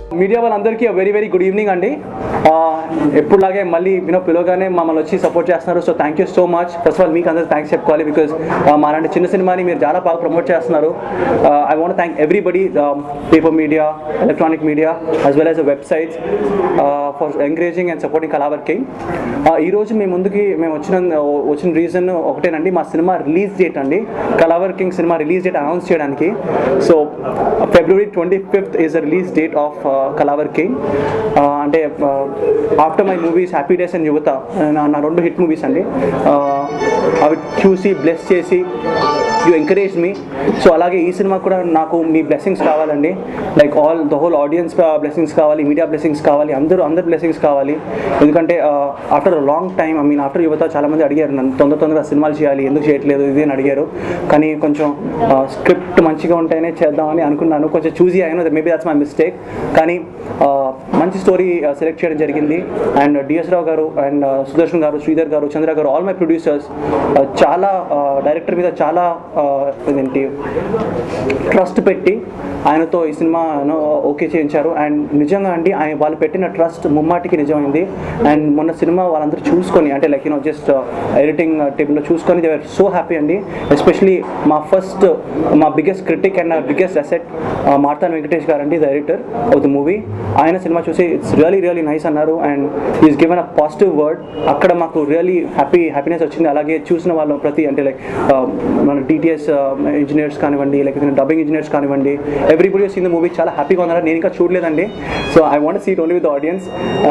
media వాళ్ళందరికీ very very good evening అండి ఆ, ఎప్పుడులాగే మళ్ళీ యూనో పిలవగానే మమ్మల్ని వచ్చి సపోర్ట్ చేస్తున్నారు so thank you so much first of all మీకు అందరూ థ్యాంక్స్ చెప్పుకోవాలి బికాస్ మాలాంటి చిన్న సినిమాని మీరు చాలా బాగా ప్రమోట్ చేస్తున్నారు I want thank everybody paper media electronic media as well as websites for encouraging and supporting Kalavar king ఈ రోజు మీ ముందుకి మేము వచ్చిన వచ్చిన రీజన్ ఒకటేనండి మా సినిమా రిలీజ్ డేట్ అండి కలావర్ కింగ్ సినిమా రిలీజ్ డేట్ అనౌన్స్ చేయడానికి so February twenty fifth is the release date of Kalavar king అంటే after my movies happy days and Yuvatha నా నా రెండు హిట్ మూవీస్ అండి Uh, అవి చూసి బ్లెస్ చేసి యూ ఎంకరేజ్ మీ సో అలాగే ఈ సినిమా కూడా నాకు మీ బ్లెస్సింగ్స్ కావాలండి like all the whole audience blessings కావాలి మీడియా బ్లెస్సింగ్స్ కావాలి అందరూ అందరు బ్లెస్సింగ్స్ కావాలి ఎందుకంటే after long time I mean after Yuvatha చాలామంది అడిగారు నన్ను తొందర తొందరగా సినిమాలు చేయాలి ఎందుకు చేయట్లేదు ఇది అని అడిగారు కానీ కొంచెం స్క్రిప్ట్ మంచిగా ఉంటేనే చేద్దామని అనుకున్నాను కొంచెం చూసి అయినా మేబీ దట్స్ మై మిస్టేక్ కానీ uh, మంచి స్టోరీ సెలెక్ట్ చేయడం జరిగింది అండ్ డిఎస్ రావు గారు అండ్ సుదర్శన్ గారు శ్రీధర్ గారు చంద్ర గారు ఆల్ మై ప్రొడ్యూసర్స్ చాలా డైరెక్టర్ మీద చాలా uh, ఇదేంటి ట్రస్ట్ పెట్టి ఆయనతో ఈ సినిమా ఓకే చేయించారు అండ్ నిజంగా అండి ఆయన వాళ్ళు పెట్టిన ట్రస్ట్ ముమ్మాటికి నిజమైంది అండ్ మొన్న సినిమా వాళ్ళందరూ చూసుకొని అంటే లైక్ యూనో జస్ట్ ఎడిటింగ్ టేబుల్లో చూసుకొని దే సో హ్యాపీ అండి ఎస్పెషలీ మా ఫస్ట్ మా biggest critic and biggest asset Marthand Venkatesh గారు అండి the editor of the movie ఆయన సినిమా చూసి ఇట్స్ రియలీ రియలీ నైస్ అన్నారు and is given a positive word అక్కడ మాకు రియలీ హ్యాపీ హ్యాపీనెస్ వచ్చింది అలాగే చూసిన వాళ్ళు ప్రతి అంటే లైక్ మన డిటిఎస్ ఇంజనీర్స్ కానివ్వండి లేకపోతే డబ్బింగ్ ఇంజనీర్స్ కానివ్వండి ఎవ్రీబడి సీన్ ద మూవీ చాలా హ్యాపీగా ఉన్నారు నేను ఇంకా చూడలేదండి so I want see it only with audience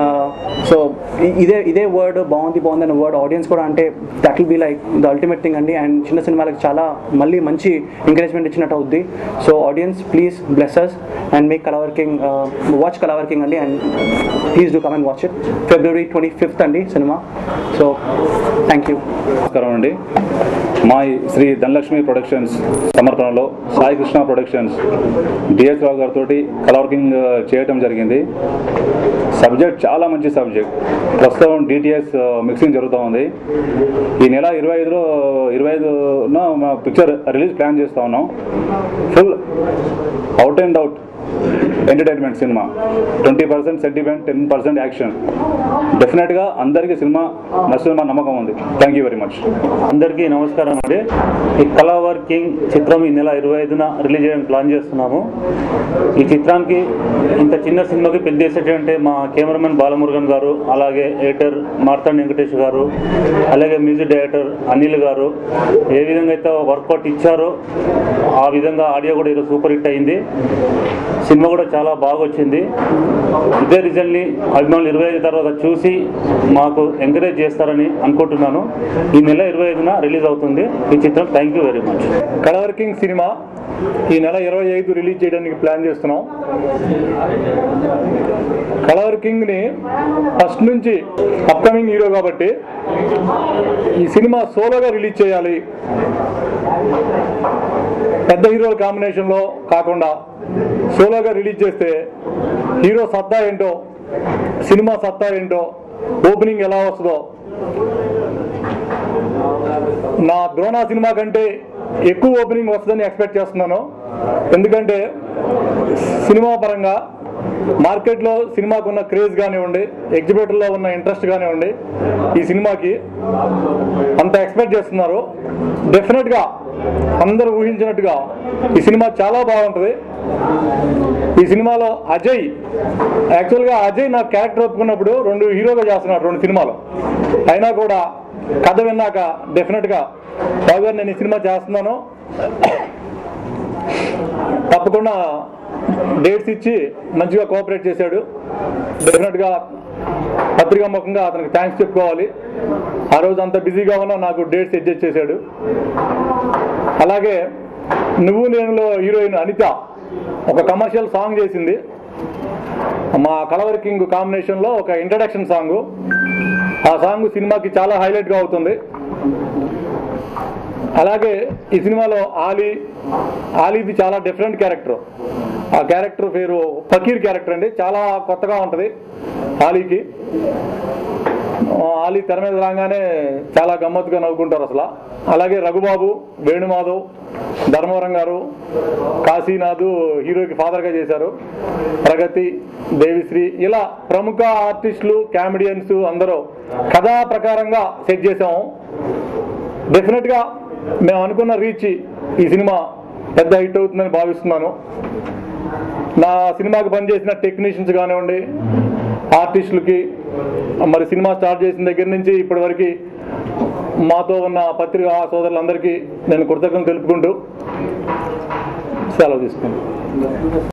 so ఇదే ఇదే వర్డ్ బాగుంది బాగుంది అనే వర్డ్ ఆడియన్స్ కూడా అంటే that will be like the ultimate thing అండి అండ్ చిన్న సినిమాలకు చాలా మళ్ళీ మంచి ఎంకరేజ్మెంట్ ఇచ్చినట్టు అవుద్ది so audience please blesses and make Kalavar King watch Kalavar King అండి and please do come and watch it February twenty fifth అండి సినిమా సో థ్యాంక్ యూ నమస్కారం అండి మా ఈ శ్రీ ధనలక్ష్మి ప్రొడక్షన్స్ సమర్పణలో సాయి కృష్ణ ప్రొడక్షన్స్ డిఎస్ రావు గారితో కలర్ వర్కింగ్ చేయటం జరిగింది సబ్జెక్ట్ చాలా మంచి సబ్జెక్ట్ ప్రస్తుతం డిటిఎస్ మిక్సింగ్ జరుగుతూ ఉంది ఈ నెల ఇరవై ఐదులో ఇరవై ఐదున మా పిక్చర్ రిలీజ్ ప్లాన్ చేస్తూ ఉన్నాం full out and out entertainment సినిమా twenty percent sentiment ten percent action డెఫినెట్గా అందరికీ సినిమా నచ్చుతుంది మా నమ్మకం ఉంది థ్యాంక్ యూ వెరీ మచ్ అందరికీ నమస్కారం అండి ఈ కళావర్ కింగ్ చిత్రం ఈ నెల ఇరవై ఐదున రిలీజ్ చేయడానికి ప్లాన్ చేస్తున్నాము ఈ చిత్రానికి ఇంత చిన్న సినిమాకి పెద్ద చేసేటంటే మా కెమెరామెన్ బాలమురుగన్ గారు అలాగే ఎడిటర్ మార్తాండ్ వెంకటేష్ గారు అలాగే మ్యూజిక్ డైరెక్టర్ అనిల్ గారు ఏ విధంగా అయితే వర్కౌట్ ఇచ్చారో ఆ విధంగా ఆడియో కూడా ఈరోజు సూపర్ హిట్ అయింది సినిమా కూడా చాలా బాగా వచ్చింది ఇదే రిజల్ట్ని అభిమానులు ఇరవై ఐదు తర్వాత చూసి మాకు ఎంకరేజ్ చేస్తారని అనుకుంటున్నాను ఈ నెల ఇరవై ఐదున రిలీజ్ అవుతుంది ఈ చిత్రం thank you very much colour king సినిమా ఈ నెల ఇరవై ఐదు రిలీజ్ చేయడానికి ప్లాన్ చేస్తున్నాం కలర్ కింగ్ ని ఫస్ట్ నుంచి అప్కమింగ్ హీరో కాబట్టి ఈ సినిమా సోలోగా రిలీజ్ చేయాలి పెద్ద హీరోల కాంబినేషన్లో కాకుండా సోలోగా రిలీజ్ చేస్తే హీరో సత్తా ఏంటో సినిమా సత్తా ఏంటో ఓపెనింగ్ ఎలా వస్తుందో నా ద్రోణ సినిమా కంటే ఎక్కువ ఓపెనింగ్ వస్తుందని ఎక్స్పెక్ట్ చేస్తున్నాను ఎందుకంటే సినిమా పరంగా మార్కెట్లో సినిమాకు ఉన్న క్రేజ్ కానివ్వండి ఎగ్జిబిటర్లో ఉన్న ఇంట్రెస్ట్ కానివ్వండి ఈ సినిమాకి అంత ఎక్స్పెక్ట్ చేస్తున్నారు డెఫినెట్గా అందరూ ఊహించినట్టుగా ఈ సినిమా చాలా బాగుంటుంది ఈ సినిమాలో అజయ్ యాక్చువల్గా అజయ్ నా క్యారెక్టర్ ఒప్పుకున్నప్పుడు రెండు హీరోగా చేస్తున్నాడు రెండు సినిమాలు అయినా కూడా కథ విన్నాక డెఫినెట్గా బాబు గారు నేను ఈ సినిమా చేస్తున్నాను తప్పకుండా డేట్స్ ఇచ్చి మంచిగా కోఆపరేట్ చేశాడు డెఫినెట్గా పత్రికా ముఖంగా అతనికి థ్యాంక్స్ చెప్పుకోవాలి ఆ రోజు అంత బిజీగా ఉన్నా నాకు డేట్స్ అడ్జస్ట్ చేశాడు అలాగే నువ్వు నేనులో హీరోయిన్ అనిత ఒక కమర్షియల్ సాంగ్ చేసింది మా కలవర్ కింగ్ కాంబినేషన్లో ఒక ఇంట్రడక్షన్ సాంగ్ ఆ సాంగ్ సినిమాకి చాలా హైలైట్గా అవుతుంది అలాగే ఈ సినిమాలో ఆలీ ఆలీది చాలా డిఫరెంట్ క్యారెక్టర్ ఆ క్యారెక్టర్ పేరు ఫకీర్ క్యారెక్టర్ అండి చాలా కొత్తగా ఉంటుంది ఆలీకి ఆలీ తెర మీద రాగానే చాలా గమ్మత్తుగా నవ్వుకుంటారు అసలు అలాగే రఘుబాబు వేణుమాధవ్ ధర్మవరం గారు కాశీనాథ్ హీరోకి ఫాదర్గా చేశారు ప్రగతి దేవిశ్రీ ఇలా ప్రముఖ ఆర్టిస్టులు కామెడియన్స్ అందరూ కథా ప్రకారంగా సెట్ చేసాము డెఫినెట్గా మేము అనుకున్న రీచ్ ఈ సినిమా పెద్ద హిట్ అవుతుందని భావిస్తున్నాను నా సినిమాకి పనిచేసిన టెక్నీషియన్స్ కానివ్వండి ఆర్టిస్టులకి మరి సినిమా స్టార్ట్ చేసిన దగ్గర నుంచి ఇప్పటి వరకు మాతో ఉన్న పత్రికా సోదరులందరికీ నేను కృతజ్ఞతలు తెలుపుకుంటూ సెలవు తీసుకుంటాను